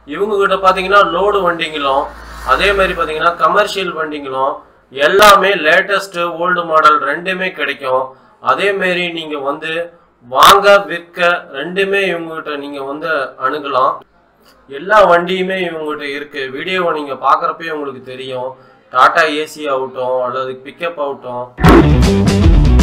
இவங்க கிட்ட பார்த்தீங்கன்னா லோடு வண்டிங்களும் அதே மாதிரி பார்த்தீங்கன்னா கமர்ஷியல் வண்டிங்களும் எல்லாமே லேட்டஸ்ட் ஓல்டு மாடல் ரெண்டுமே கிடைக்கும் அதே மாதிரி நீங்க வந்து வாங்க விற்க ரெண்டுமே இவங்ககிட்ட நீங்க வந்து அணுகலாம் எல்லா வண்டியுமே இவங்ககிட்ட இருக்கு வீடியோவை நீங்க பார்க்குறப்பே உங்களுக்கு தெரியும் டாடா ஏசி ஆகட்டும் அல்லது பிக்கப் ஆகட்டும்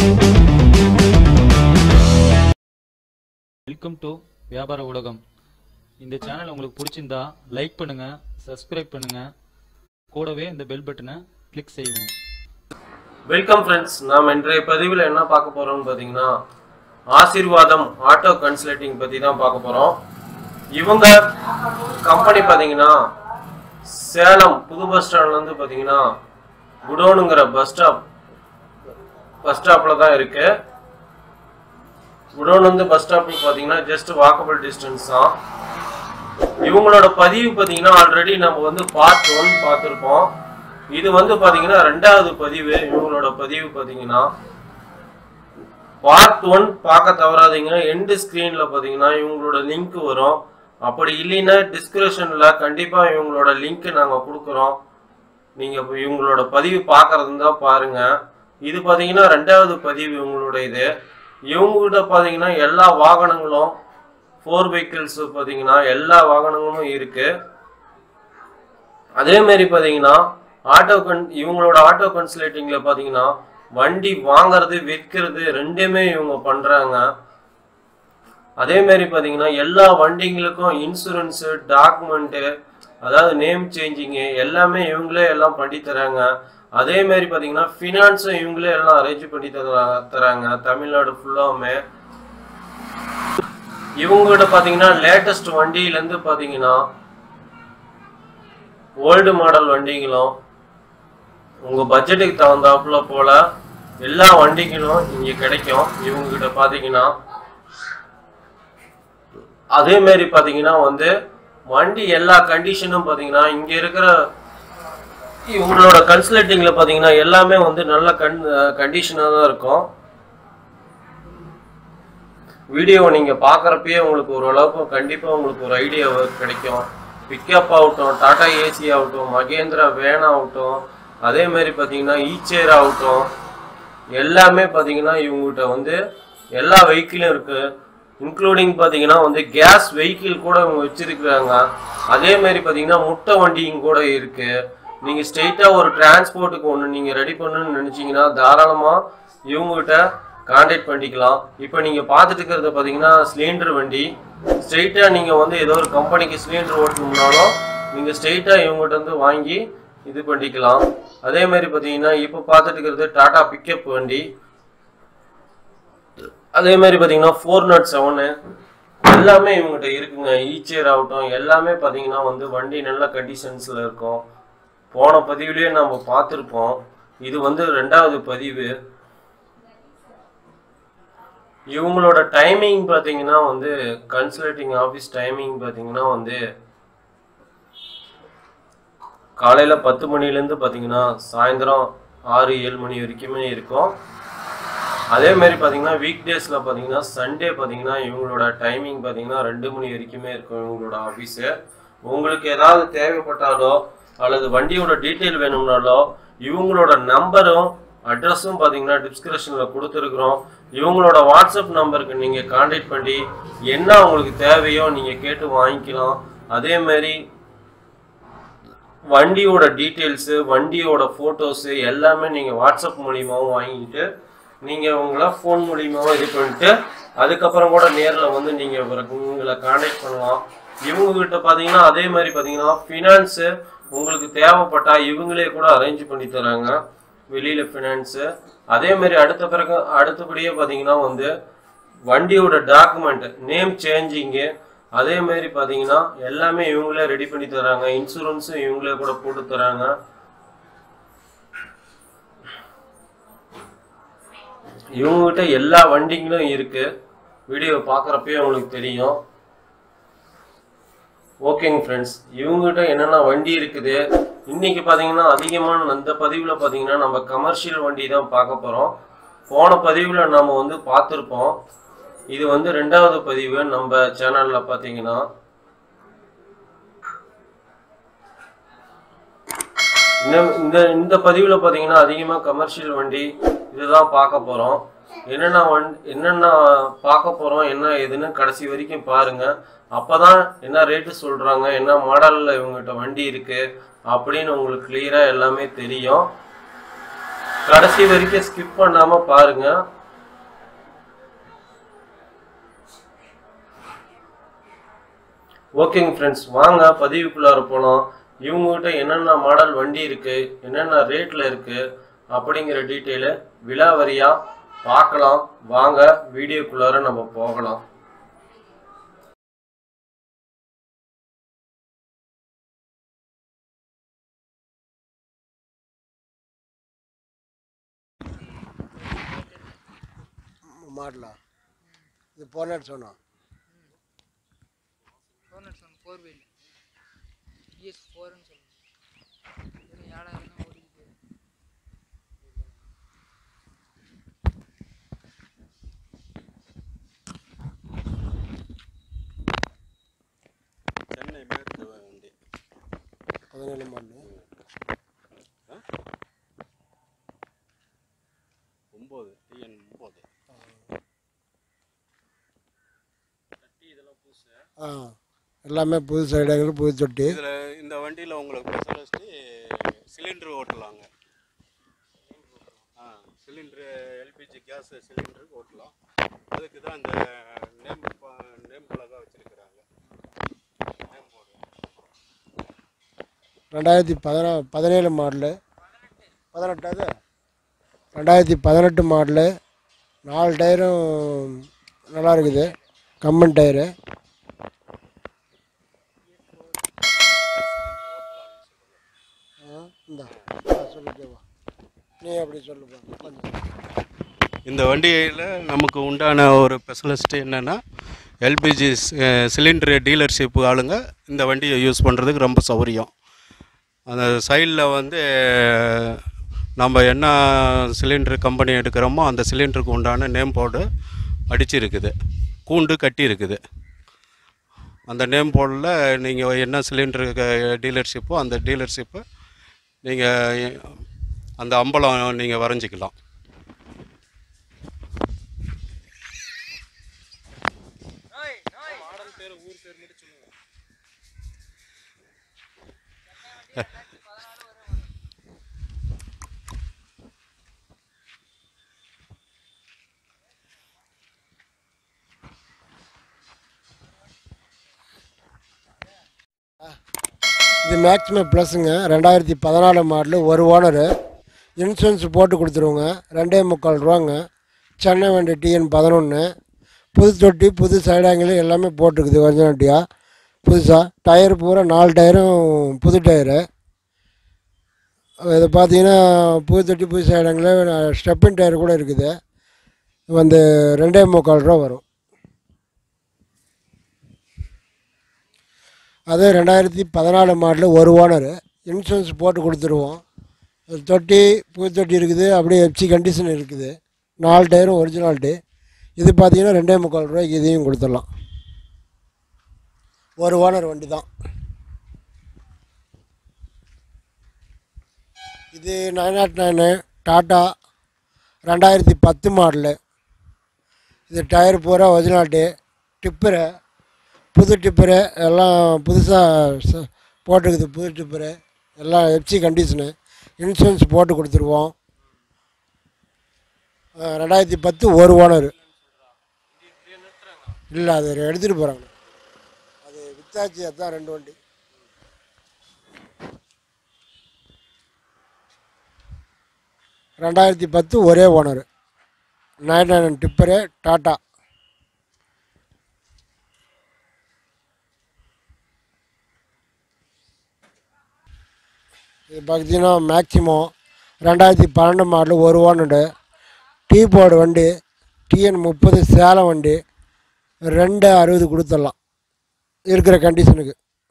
வெல்கம் டு வியாபார உலகம் இந்த சேனல் உங்களுக்கு பிடிச்சிருந்தா லைக் பண்ணுங்க சப்ஸ்கிரைப் பண்ணுங்க கூடவே இந்த பெல் பட்டனை கிளிக் செய்வோம் வெல்கம் ஃப்ரெண்ட்ஸ் நாம் இன்றைய பதிவில் என்ன பார்க்க போறோம்னு பார்த்தீங்கன்னா ஆசீர்வாதம் ஆட்டோ கன்சல்டிங் பற்றி தான் பார்க்க போகிறோம் இவங்க கம்பெனி பார்த்தீங்கன்னா சேலம் புது பஸ் ஸ்டாண்ட்லேருந்து பார்த்தீங்கன்னா குடோனுங்கிற பஸ் ஸ்டாப் பஸ் ஸ்டாப்பில் தான் இருக்கு குடோன் வந்து பஸ் ஸ்டாப்புக்கு பார்த்தீங்கன்னா ஜஸ்ட் வாக்கபிள் டிஸ்டன்ஸ் தான் இவங்களோட பதிவு பார்த்தீங்கன்னா ஆல்ரெடி நம்ம வந்து பார்ட் ஒன் பார்த்துருப்போம் இது வந்து பார்த்தீங்கன்னா ரெண்டாவது பதிவு இவங்களோட பதிவு பார்த்தீங்கன்னா பார்ட் ஒன் பார்க்க தவறாதீங்க எண்டு ஸ்க்ரீனில் பார்த்தீங்கன்னா இவங்களோட லிங்க் வரும் அப்படி இல்லைன்னா டிஸ்கிரிப்ஷனில் கண்டிப்பாக இவங்களோட லிங்க் நாங்கள் கொடுக்குறோம் நீங்கள் இவங்களோட பதிவு பார்க்கறது இருந்தால் பாருங்க இது பார்த்தீங்கன்னா ரெண்டாவது பதிவு இவங்களோட இது இவங்ககிட்ட பார்த்தீங்கன்னா எல்லா வாகனங்களும் ஃபோர் வெஹிக்கிள்ஸ் பார்த்தீங்கன்னா எல்லா வாகனங்களும் இருக்கு அதே மாதிரி பார்த்தீங்கன்னா ஆட்டோ கன் இவங்களோட ஆட்டோ கன்சல்டிங்கில் பார்த்தீங்கன்னா வண்டி வாங்குறது விற்கிறது ரெண்டுமே இவங்க பண்ணுறாங்க அதே மாதிரி பார்த்தீங்கன்னா எல்லா வண்டிங்களுக்கும் இன்சூரன்ஸு டாக்குமெண்ட்டு அதாவது நேம் சேஞ்சிங்கு எல்லாமே இவங்களே எல்லாம் பண்ணி தராங்க அதே மாதிரி பார்த்தீங்கன்னா ஃபினான்ஸும் இவங்களே எல்லாம் அரேஞ்ச் பண்ணி தர தராங்க தமிழ்நாடு ஃபுல்லாவுமே இவங்ககிட்ட பார்த்தீங்கன்னா லேட்டஸ்ட் வண்டியிலேருந்து பார்த்தீங்கன்னா ஓல்டு மாடல் வண்டிங்களும் உங்கள் பட்ஜெட்டுக்கு தகுந்தாப்புல போல எல்லா வண்டிகளும் இங்கே கிடைக்கும் இவங்க கிட்ட பார்த்தீங்கன்னா அதே மாதிரி பார்த்தீங்கன்னா வந்து வண்டி எல்லா கண்டிஷனும் பார்த்தீங்கன்னா இங்கே இருக்கிற இவங்களோட கன்சல்டிங்கில் பார்த்தீங்கன்னா எல்லாமே வந்து நல்ல கண் கண்டிஷனாக தான் இருக்கும் வீடியோவை நீங்கள் பார்க்குறப்பயே உங்களுக்கு ஓரளவுக்கு கண்டிப்பாக உங்களுக்கு ஒரு ஐடியா கிடைக்கும் பிக்கப் ஆகட்டும் டாடா ஏசி ஆகட்டும் மகேந்திரா வேன் ஆகட்டும் அதே மாதிரி பார்த்தீங்கன்னா ஈச்சேர் ஆகட்டும் எல்லாமே பார்த்தீங்கன்னா இவங்ககிட்ட வந்து எல்லா வெஹிக்கிளும் இருக்குது இன்க்ளூடிங் பார்த்தீங்கன்னா வந்து கேஸ் வெஹிக்கிள் கூட இவங்க வச்சிருக்கிறாங்க அதே மாதிரி பார்த்தீங்கன்னா முட்டை வண்டியும் கூட இருக்குது நீங்கள் ஸ்ட்ரெயிட்டாக ஒரு டிரான்ஸ்போர்ட்டுக்கு ஒன்று நீங்கள் ரெடி பண்ணணும்னு நினச்சிங்கன்னா தாராளமாக இவங்ககிட்ட கான்டாக்ட் பண்ணிக்கலாம் இப்போ நீங்கள் பார்த்துட்டு இருக்கிறத பார்த்தீங்கன்னா சிலிண்டர் வண்டி ஸ்ட்ரெயிட்டாக நீங்கள் வந்து ஏதோ ஒரு கம்பெனிக்கு சிலிண்டர் ஓட்டணும்னாலும் நீங்கள் ஸ்ட்ரெயிட்டாக இவங்ககிட்ட வந்து வாங்கி இது பண்ணிக்கலாம் அதே மாதிரி பார்த்தீங்கன்னா இப்போ பார்த்துட்டு இருக்கிறது டாடா பிக்கப் வண்டி அதே மாதிரி பார்த்தீங்கன்னா ஃபோர் நாட் செவனு எல்லாமே இவங்ககிட்ட இருக்குங்க ஈச்சேர் ஆகட்டும் எல்லாமே பார்த்தீங்கன்னா வந்து வண்டி நல்ல கண்டிஷன்ஸில் இருக்கும் போன பதிவுலேயே நம்ம பார்த்துருப்போம் இது வந்து ரெண்டாவது பதிவு இவங்களோட டைமிங் பார்த்தீங்கன்னா வந்து கன்சல்டிங் ஆஃபீஸ் டைமிங் பார்த்தீங்கன்னா வந்து காலையில் பத்து மணிலேருந்து பார்த்தீங்கன்னா சாயந்தரம் ஆறு ஏழு மணி வரைக்குமே இருக்கும் அதே மாதிரி பார்த்தீங்கன்னா வீக் டேஸில் பார்த்தீங்கன்னா சண்டே பார்த்தீங்கன்னா இவங்களோட டைமிங் பார்த்தீங்கன்னா ரெண்டு மணி வரைக்குமே இருக்கும் இவங்களோட ஆஃபீஸு உங்களுக்கு ஏதாவது தேவைப்பட்டாலோ அல்லது வண்டியோட டீட்டெயில் வேணும்னாலோ இவங்களோட நம்பரும் அட்ரஸும் பார்த்தீங்கன்னா டிஸ்கிரிப்ஷனில் கொடுத்துருக்குறோம் இவங்களோட வாட்ஸ்அப் நம்பருக்கு நீங்கள் காண்டாக்ட் பண்ணி என்ன உங்களுக்கு தேவையோ நீங்கள் கேட்டு வாங்கிக்கலாம் அதே மாதிரி வண்டியோட டீட்டெயில்ஸு வண்டியோட ஃபோட்டோஸு எல்லாமே நீங்கள் வாட்ஸ்அப் மூலியமாகவும் வாங்கிட்டு நீங்கள் உங்களை ஃபோன் மூலியமாகவும் இது பண்ணிட்டு அதுக்கப்புறம் கூட நேரில் வந்து நீங்கள் உங்களை காண்டாக்ட் பண்ணலாம் இவங்ககிட்ட பார்த்தீங்கன்னா அதே மாதிரி பார்த்தீங்கன்னா ஃபினான்ஸு உங்களுக்கு தேவைப்பட்டா இவங்களே கூட அரேஞ்ச் பண்ணி தராங்க வெளியில் ஃபினான்ஸு அதே மாதிரி அடுத்த பிறகு அடுத்தபடியே பார்த்தீங்கன்னா வந்து வண்டியோட டாக்குமெண்ட் நேம் சேஞ்சிங்கு அதே மாதிரி பார்த்தீங்கன்னா எல்லாமே இவங்களே ரெடி பண்ணி தராங்க இன்சூரன்ஸும் இவங்களே கூட போட்டு தராங்க இவங்ககிட்ட எல்லா வண்டிங்களும் இருக்கு வீடியோ பார்க்குறப்பயே உங்களுக்கு தெரியும் ஓகேங்க ஃப்ரெண்ட்ஸ் இவங்ககிட்ட என்னென்ன வண்டி இருக்குது இன்னைக்கு பார்த்தீங்கன்னா அதிகமான அந்த பதிவில் பார்த்தீங்கன்னா நம்ம கமர்ஷியல் வண்டி தான் பார்க்க போகிறோம் போன பதிவில் நம்ம வந்து பார்த்துருப்போம் இது வந்து ரெண்டாவது பதிவு நம்ம சேனலில் பார்த்தீங்கன்னா இந்த இந்த இந்த பதிவில் பார்த்தீங்கன்னா அதிகமாக கமர்ஷியல் வண்டி இதுதான் பார்க்க போகிறோம் என்னென்ன வண் என்னென்ன பார்க்க போகிறோம் என்ன ஏதுன்னு கடைசி வரைக்கும் பாருங்க அப்பதான் என்ன ரேட்டு சொல்கிறாங்க என்ன மாடலில் இவங்ககிட்ட வண்டி இருக்கு அப்படின்னு உங்களுக்கு கிளியராக எல்லாமே தெரியும் கடைசி வரைக்கும் ஸ்கிப் பண்ணாமல் பாருங்க ஓகேங்க ஃப்ரெண்ட்ஸ் வாங்க பதிவுக்குள்ளார போகலாம் இவங்ககிட்ட என்னென்ன மாடல் வண்டி இருக்கு என்னென்ன ரேட்ல இருக்கு அப்படிங்கிற டீட்டெயிலை விலாவரியா பார்க்கலாம் வாங்க வீடியோக்குள்ளார நம்ம போகலாம் மாடலா இது போனட் சொன்னோம் four nought seven four wheel ES ஃபோர்னு சொல்லுங்கள் வெறும் ஏழாயிரம் தான் ஓடிக்குது சென்னை மேற்கு வண்டி பதினேழு மாடலு ஒம்பது டிஎன் ஒம்பது ஆ எல்லாமே புது சைடாக புது தொட்டி இதில் இந்த வண்டியில் உங்களுக்கு ஸ்பெஷலிஸ்ட்டு சிலிண்டர் ஓட்டலாங்க ஆ சிலிண்டரு எல்பிஜி கேஸ் சிலிண்டருக்கு ஓட்டலாம் அதுக்கு தான் இந்த நேம் நேம் பலகா வச்சுருக்குறாங்க நேம் போர்டு ரெண்டாயிரத்தி பதினா பதினேழு மாடலு பதினெட்டாவது ரெண்டாயிரத்தி பதினெட்டு மாடலு நாலு டயரும் நல்லா இருக்குது கம்மன் டயரு இந்தா சொல்லிட்டே வா நீ அப்படி சொல்லுப்பா கொஞ்சம் இந்த வண்டியில் நமக்கு உண்டான ஒரு ஸ்பெஷலிஸ்ட்டு என்னென்னா எல்பிஜி சிலிண்டர் டீலர்ஷிப் ஆளுங்க இந்த வண்டியை யூஸ் பண்ணுறதுக்கு ரொம்ப சௌரியம் அந்த சைடில் வந்து நம்ம என்ன சிலிண்டர் கம்பெனி எடுக்கிறோமோ அந்த சிலிண்டருக்கு உண்டான நேம் போர்டு அடிச்சிருக்குது கூண்டு கட்டி இருக்குது அந்த நேம் போர்டில் நீங்கள் என்ன சிலிண்டர் டீலர்ஷிப்போ அந்த டீலர்ஷிப்பை நீங்கள் அந்த அம்பலம் நீங்கள் வரைஞ்சிக்கலாம் இது மேக்ஸிமம் ப்ளஸ்ஸுங்க ரெண்டாயிரத்தி பதினாலு மாடலு ஒரு ஓனரு இன்சூரன்ஸ் போட்டு கொடுத்துருவோங்க ரெண்டே முக்கால் ரூபாங்க சென்னை வண்டி டிஎன் பதினொன்று புது தொட்டி புது சைடாங்கில் எல்லாமே போட்டிருக்குது ஒரிஜினாலிட்டியாக புதுசாக டயர் பூரா நாலு டயரும் புது டயரு இது பார்த்தீங்கன்னா புது தொட்டி புது சைடாங்கில் ஸ்டெப்பின் டயர் கூட இருக்குது வந்து ரெண்டே முக்கால் ரூபா வரும் அது ரெண்டாயிரத்தி பதினாலு மாடலு ஒரு ஓனரு இன்சூரன்ஸ் போட்டு கொடுத்துருவோம் அது தொட்டி புது தொட்டி இருக்குது அப்படியே எஃப்சி கண்டிஷன் இருக்குது நாலு டயரும் ஒரிஜினாலிட்டி இது பார்த்தீங்கன்னா ரெண்டே முக்கால் ரூபாய்க்கு இதையும் கொடுத்துடலாம் ஒரு ஓனர் வண்டி தான் இது நைன் நாட் நைனு டாட்டா ரெண்டாயிரத்தி பத்து மாடலு இது டயர் பூரா ஒரிஜினாலிட்டி டிப்பரு புது டிப்பரு எல்லாம் புதுசாக போட்டிருக்குது புது டிப்பரு எல்லாம் எஃப்சி கண்டிஷனு இன்சூரன்ஸ் போட்டு கொடுத்துருவோம் அஹ் ரெண்டாயிரத்தி பத்து ஒரு ஓனர் இல்லை அது எடுத்துகிட்டு போகிறாங்க அது வித்தாச்சு அதான் ரெண்டு வண்டி ரெண்டாயிரத்தி பத்து ஒரே owner nine nine tipper Tata இது பார்த்தீங்கன்னா மேக்ஸிமம் ரெண்டாயிரத்தி பன்னெண்டு மாடல் ஒரு ஓனடு டீ போர்டு வண்டி டிஎன் முப்பது சேலம் வண்டி ரெண்டு அறுபது கொடுத்துடலாம் இருக்கிற கண்டிஷனுக்கு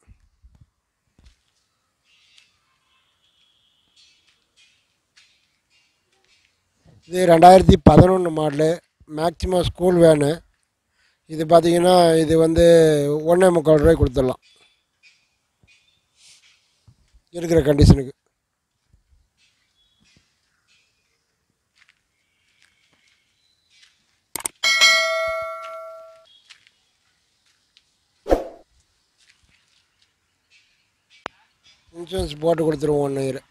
இது ரெண்டாயிரத்தி பதினொன்று மாடலு மேக்ஸிமம் ஸ்கூல் வேனு இது பார்த்தீங்கன்னா இது வந்து ஒன்றே முக்கால் ரூபாய் கொடுத்துடலாம் இருக்கிற கண்டிஷனுக்கு இன்சூரன்ஸ் போட்டு கொடுத்துருவோம் ஒன் இயர்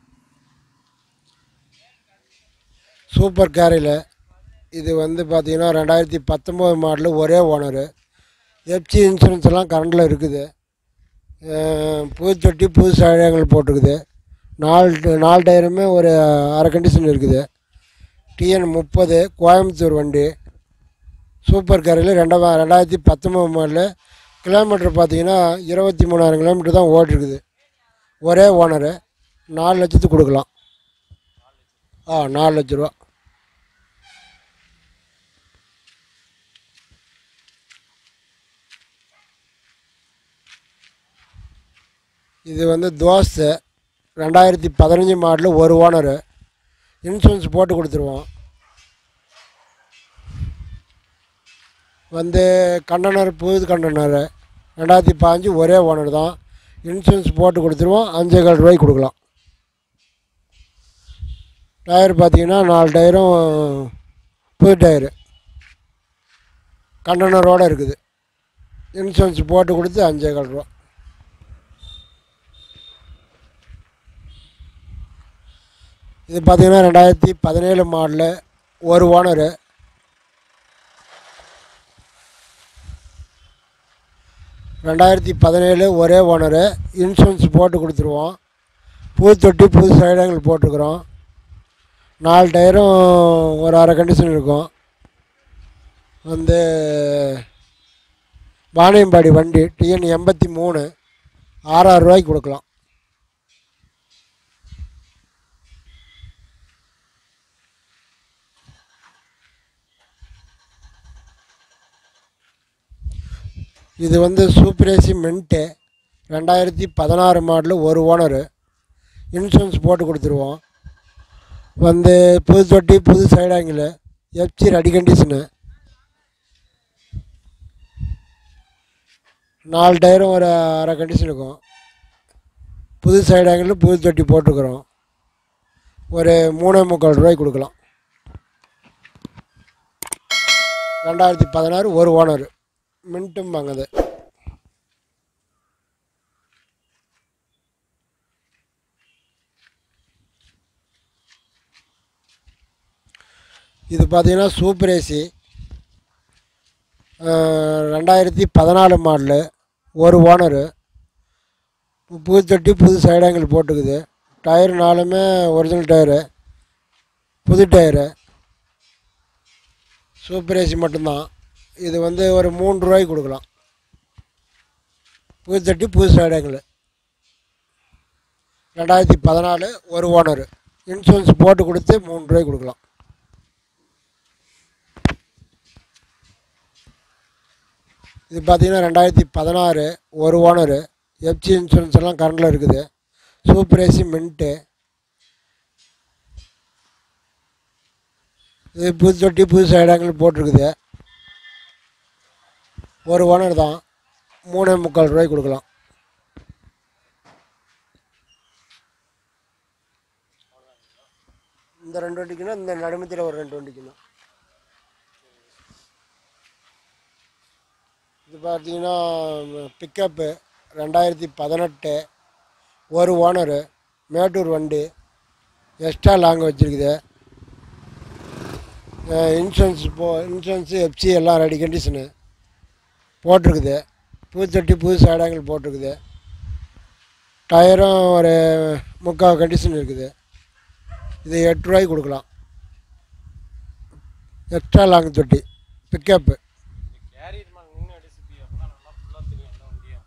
சூப்பர் கேரியில் இது வந்து பார்த்தீங்கன்னா ரெண்டாயிரத்தி பத்தொம்போது மாடலு ஒரே ஓனரு எஃப்சி இன்சூரன்ஸ் எல்லாம் கரண்டில் இருக்குது அஹ் புது தொட்டி புது சாயங்கள் போட்டிருக்குது நாலு நாலு டயருமே ஒரு அரை கண்டிஷன் இருக்குது டிஎன் முப்பது கோயம்புத்தூர் வண்டி சூப்பர் கேரில் ரெண்டா ரெண்டாயிரத்தி பத்தொம்போது மாடலு கிலோமீட்டர் பார்த்தீங்கன்னா இருபத்தி மூணாயிரம் கிலோமீட்டர் தான் ஓட்டிருக்குது ஒரே ஓனரு நாலு லட்சத்துக்கு கொடுக்கலாம் ஆ நாலு லட்ச ரூபா இது வந்து தோசை ரெண்டாயிரத்தி பதினஞ்சு மாடலு ஒரு ஓனரு இன்சூரன்ஸ் போட்டு கொடுத்துருவோம் வந்து கண்டனர் புது கண்டனர் ரெண்டாயிரத்தி பாஞ்சு ஒரே ஓனர் தான் இன்சூரன்ஸ் போட்டு கொடுத்துருவோம் அஞ்சே கால் ரூபாய்க்கு கொடுக்கலாம் டயர் பார்த்தீங்கன்னா நாலு டயரும் புது டயரு கண்டனரோடு இருக்குது இன்சூரன்ஸ் போட்டு கொடுத்து அஞ்சே கால் ரூபா இது பார்த்தீங்கன்னா ரெண்டாயிரத்தி பதினேழு மாடலு ஒரு ஓனரு ரெண்டாயிரத்தி பதினேழு ஒரே ஓனரு இன்சூரன்ஸ் போட்டு கொடுத்துருவோம் புது தொட்டி புது சைடங்கள் போட்டிருக்குறோம் நாலு டயரும் ஒரு அரை கண்டிஷன் இருக்கும் வந்து வாணியம்பாடி வண்டி டிஎன் எண்பத்தி மூணு ஆறாயிரம் ரூபாய்க்கு கொடுக்கலாம் இது வந்து சூப்பர் ஏசி மின்ட்டு ரெண்டாயிரத்தி பதினாறு மாடலு ஒரு ஓனரு இன்சூரன்ஸ் போட்டு கொடுத்துருவோம் வந்து புது தொட்டி புது சைடாங்கில் எஃப்சி ரெடி கண்டிஷனு நாலு டயரும் ஒரு அரை கண்டிஷன் இருக்கும் புது சைடாங்கில் புது தொட்டி போட்டுக்கிறோம் ஒரு மூணே முக்கால் ரூபாய்க்கு கொடுக்கலாம் ரெண்டாயிரத்தி பதினாறு ஒரு ஓனர் மின்ட்டும் வாங்குது இது பார்த்தீங்கன்னா சூப்பர் ஏசி ரெண்டாயிரத்தி பதினாலு மாடலு ஒரு ஓனரு புது தொட்டி புது சைடாங்கிள் போட்டுக்குது டயர் நாலுமே ஒரிஜினல் டயரு புது டயரு சூப்பர் ஏசி மட்டும்தான் இது வந்து ஒரு மூணு ரூபாய்க்கு கொடுக்கலாம் புது தொட்டி புது சைடாங்கிள் ரெண்டாயிரத்தி பதினாலு ஒரு ஓனரு இன்சூரன்ஸ் போட்டு கொடுத்து மூணு ரூபாய்க்கு கொடுக்கலாம் இது பார்த்தீங்கன்னா ரெண்டாயிரத்தி பதினாறு ஒரு ஓனரு எஃப்சி இன்சூரன்ஸ் எல்லாம் கரண்டில் இருக்குது சூப்பர் ஏசி மின்ட்டு இது புது தொட்டி புது சைடாங்கள் போட்டிருக்குது ஒரு ஓனர் தான் மூணே முக்கால் ரூபாய்க்கு கொடுக்கலாம் இந்த ரெண்டு வண்டிக்குன்னா இந்த நடுமத்தில் ஒரு ரெண்டு வண்டிக்குன்னா இது பார்த்தீங்கன்னா பிக்கப்பு ரெண்டாயிரத்தி பதினெட்டு ஒரு ஓனரு மேட்டூர் வண்டி எக்ஸ்ட்ரா லாங் வச்சுருக்குது இன்சூரன்ஸ் போ இன்சூரன்ஸு எஃப்சி எல்லாம் ரெடி கண்டிஷனு போட்டிருக்குது புது தொட்டி புது சைடாங்கள் போட்டிருக்குது டயரும் ஒரு முக்கால் கண்டிஷன் இருக்குது இது எட்டு ரூபாய்க்கு கொடுக்கலாம் எக்ஸ்ட்ரா லாங் தொட்டி பிக்கப்பு கேரியர் மேல நின்று அடிச்சுப்பி அப்பதான் நல்லா ஃபுல்லா தெரியும் எல்லா வண்டியும்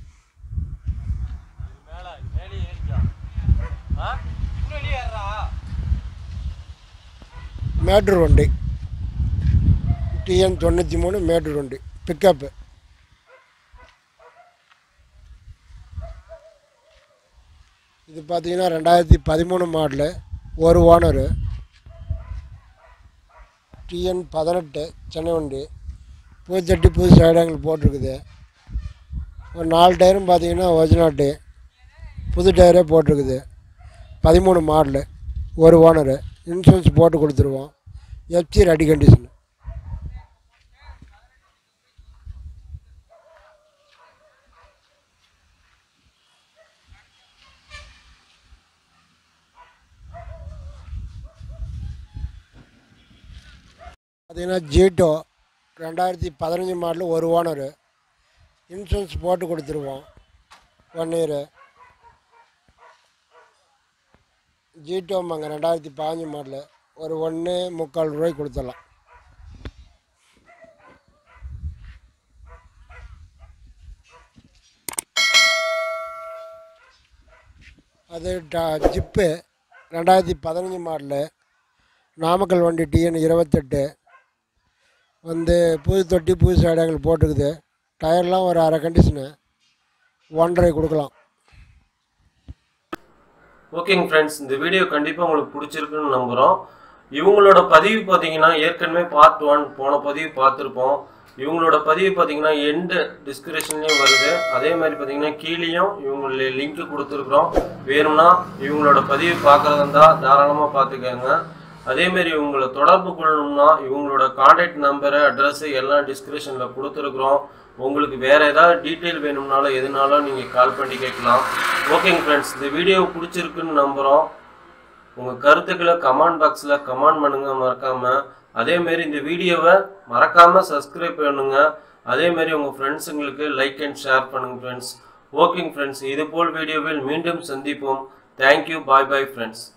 இது மேல மேலே ஏறிக்கா ஆ இன்னும் வெளியே ஏறா மேட்டூர் வண்டி டிஎன் தொண்ணூற்றி மூணு மேட்டூர் வண்டி பிக்கப்பு இது பார்த்தீங்கன்னா ரெண்டாயிரத்தி பதிமூணு மாடலு ஒரு ஓனரு டிஎன் பதினெட்டு சென்னை வண்டி பூச்சட்டி புது சைடாங்கள் போட்டிருக்குது ஒரு நாலு டயரும் பார்த்தீங்கன்னா ஒரிஜினாட்டு புது டயரே போட்டிருக்குது பதிமூணு மாடலு ஒரு ஓனரு இன்சூரன்ஸ் போட்டு கொடுத்துருவோம் எஃப்சி ரெடி கண்டிஷன் பார்த்தீங்கன்னா ஜீட்டோ ரெண்டாயிரத்தி பதினஞ்சு மாடல் ஒரு ஓனரு இன்சூரன்ஸ் போட்டு கொடுத்துருவோம் ஒன் இயரு ஜீட்டோம்பாங்க ரெண்டாயிரத்தி பதினஞ்சு மாடலு ஒரு ஒன்று முக்கால் ரூபாய்க்கு கொடுத்துடலாம் அது ட ஜிப்பு ரெண்டாயிரத்தி பதினஞ்சு மாடலு நாமக்கல் வண்டி டிஎன் இருபத்தெட்டு வந்து புது தொட்டி புது சைடாங்கள் போட்டுக்குது டயர்லாம் ஒரு அரை கண்டிஷனு ஒன்றரை கொடுக்கலாம் ஓகேங்க ஃப்ரெண்ட்ஸ் இந்த வீடியோ கண்டிப்பாக உங்களுக்கு பிடிச்சிருக்குன்னு நம்புகிறோம் இவங்களோட பதிவு பார்த்தீங்கன்னா ஏற்கனவே பார்ட் ஒன் போன பதிவு பார்த்துருப்போம் இவங்களோட பதிவு பார்த்தீங்கன்னா எண்டு டிஸ்கிரிப்ஷன்லேயும் வருது அதே மாதிரி பார்த்தீங்கன்னா கீழேயும் இவங்களுடைய லிங்க் கொடுத்துருக்குறோம் வேணும்னா இவங்களோட பதிவு பார்க்குறதா இருந்தால் தாராளமாக பார்த்துக்கோங்க அதேமாரி இவங்களை தொடர்பு கொள்ளணும்னா இவங்களோட காண்டாக்ட் நம்பரு அட்ரஸ் எல்லாம் டிஸ்கிரிப்ஷனில் கொடுத்துருக்குறோம் உங்களுக்கு வேறு ஏதாவது டீட்டெயில் வேணும்னாலும் எதுனாலும் நீங்கள் கால் பண்ணி கேட்கலாம் ஓகேங்க ஃப்ரெண்ட்ஸ் இந்த வீடியோ பிடிச்சிருக்குன்னு நம்புகிறோம் உங்கள் கருத்துக்களை கமெண்ட் பாக்ஸில் கமெண்ட் பண்ணுங்க மறக்காமல் அதேமாரி இந்த வீடியோவை மறக்காமல் சப்ஸ்கிரைப் பண்ணுங்க அதேமாரி உங்கள் ஃப்ரெண்ட்ஸுங்களுக்கு லைக் அண்ட் ஷேர் பண்ணுங்க ஃப்ரெண்ட்ஸ் ஓகேங்க ஃப்ரெண்ட்ஸ் இது போல் வீடியோவில் மீண்டும் சந்திப்போம் தேங்க்யூ பாய் பாய் ஃப்ரெண்ட்ஸ்